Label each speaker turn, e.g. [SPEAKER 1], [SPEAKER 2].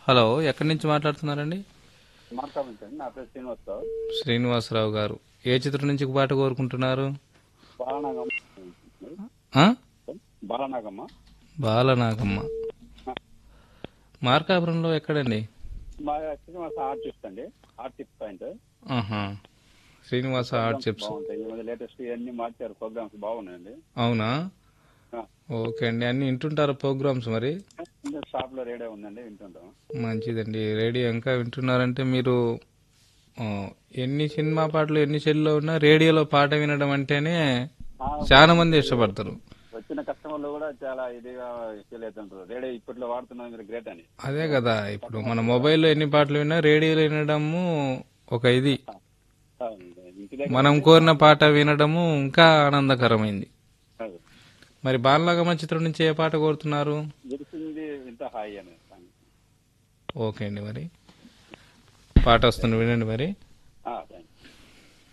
[SPEAKER 1] Hello ఎక్కడి నుంచి మాట్లాడుతున్నారండి
[SPEAKER 2] మాట్లాడుతాను నా పేరు శ్రీనివాసరావు
[SPEAKER 1] శ్రీనివాసరావు గారు ఏ చిత్రం నుంచి ఒక పాట కోరుకుంటున్నారు
[SPEAKER 2] బాలనాగమ్మ
[SPEAKER 1] ఆ?
[SPEAKER 2] బాలనాగమ్మ
[SPEAKER 1] బాలనాగమ్మ మార్కాపురంలో ఎక్కడండి
[SPEAKER 2] మా శ్రీనివాస ఆర్టిస్ట్ అండి ఆర్టిస్ట్ పాయింట్
[SPEAKER 1] ఆహా శ్రీనివాస ఆర్ట్ చిప్స్
[SPEAKER 2] బాగుంటాయి ఈ మధ్య లేటెస్ట్ ఇవన్నీ మార్చారు ప్రోగ్రామ్స్ బాగున్నాయండి
[SPEAKER 1] అవునా
[SPEAKER 2] ఆ,
[SPEAKER 1] ఓకే అండి అన్ని వింటుంటారా ప్రోగ్రామ్స్ మరి
[SPEAKER 2] ఇంకా షాప్ లో రేడియో ఉందండి వింటుంటాం
[SPEAKER 1] మంచిదండి రేడియో ఇంకా వింటున్నారంటే మీరు ఆ, ఎన్ని సినిమా పాటలు ఎన్ని సెల్లో ఉన్నా రేడియోలో పాట వినడం అంటేనే
[SPEAKER 2] ఆ,
[SPEAKER 1] చాలా మంది ఇష్టపడతారు
[SPEAKER 2] వచ్చిన కస్టమర్లు కూడా చాలా ఇదిగా ఫీల్ అవుతుంటారు రేడియో ఇప్పట్లో వాడుతున్నారు మీరు గ్రేట్ అని
[SPEAKER 1] అదే కదా ఇప్పుడు మన మొబైల్లో ఎన్ని పాటలు విన్నా రేడియోలో వినడము ఒక ఇది
[SPEAKER 2] ఆ, ఇంటి దగ్గర
[SPEAKER 1] మనం కోరిన పాట వినడము ఇంకా ఆనందకరమైంది
[SPEAKER 2] కాదు.
[SPEAKER 1] మరి బాలనాగమ్మ చిత్రం నుంచి ఏ పాట కోరుతున్నారు
[SPEAKER 2] విరిసింది ఇంత హాయి అని
[SPEAKER 1] ఓకే అండి మరి పాట వస్తుంది వినండి మరి